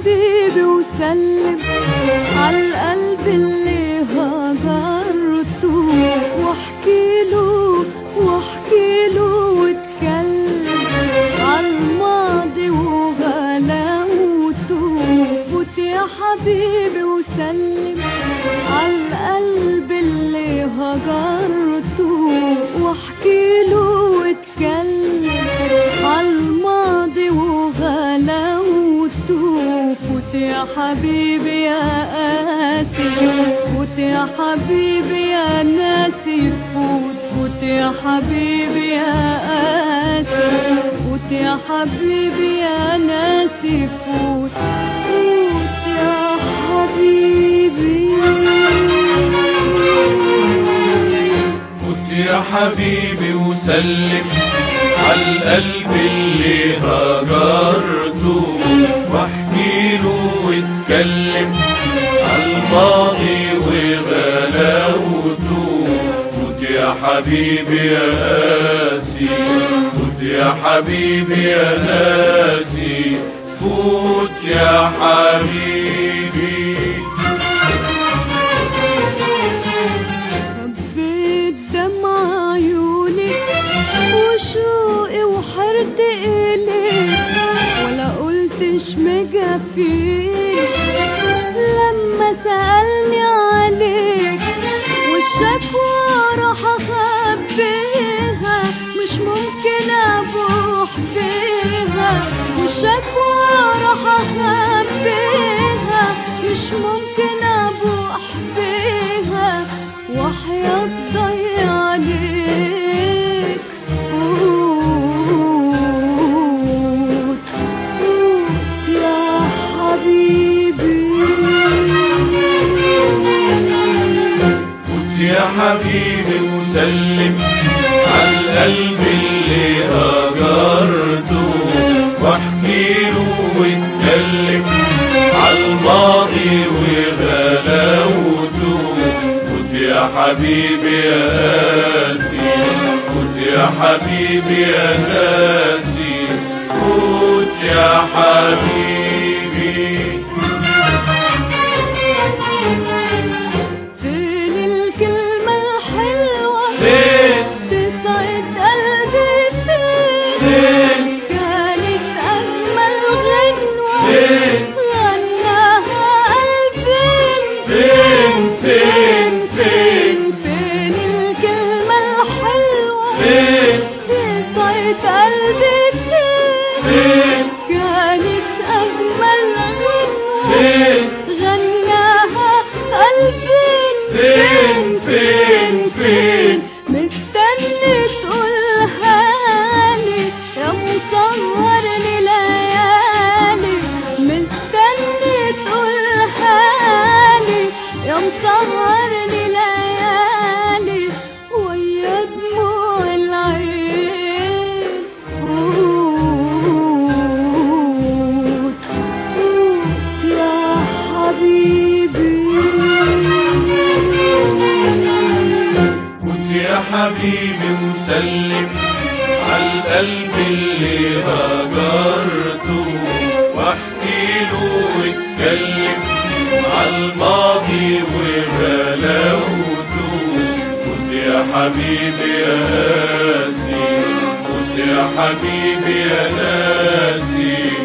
حبيبي وسلم عالقلب اللي هجرته واحكي له واحكي له واتكلم عالماضي وغلاوته فوت يا حبيبي وسلم عالقلب اللي هجرته واحكي له واتكلم عالماضي وغلاوته فوت يا حبيبي يا قاسي فوت يا حبيبي يا ناسي فوت فوت يا حبيبي يا قاسي فوت يا حبيبي يا ناسي فوت فوت يا حبيبي فوت يا حبيبي وسلم عالقلب اللي هجرته واحكي له واتكلم عالماضي وغلاوته فوت يا حبيبي يا قاسي فوت يا حبيبي يا ناسي فوت يا حبيبي خبيت دمع عيوني وشوقي وحرت إليك ولا قلتش مجفيني لما سألني عليك والشكوى راح أخبيها مش ممكن أبوح بيها والشكوى راح أخبيها مش ممكن أبوح بيها وحياة ضي عليك فوت فوت يا حبيبي فوت يا حبيبي وسلم عالقلب اللي هجرته واحكي له واتكلم عالماضي وغلاوته فوت يا حبيبي يا قاسي فوت يا حبيبي يا ناسي فوت يا حبيبي فين الكلمة الحلوة فين تسعد قلبي فين فين كانت أجمل غنوة فين غناها قلبين فين فين فين فين الكلمة الحلوة فين تسعد قلبي فين فين كانت أجمل غنوة فين غناها قلبين فين فين فين مستني تقولها لي يا مصورني ليالي مستني تقولها لي يا مصورني ليالي ويا دموع العين فوت فوت يا حبيبي كنت يا حبيبي وسلم عالقلب اللي هجرته واحكي له واتكلم عالماضي وغلاوته كنت يا حبيبي يا قاسي كنت يا حبيبي يا ناسي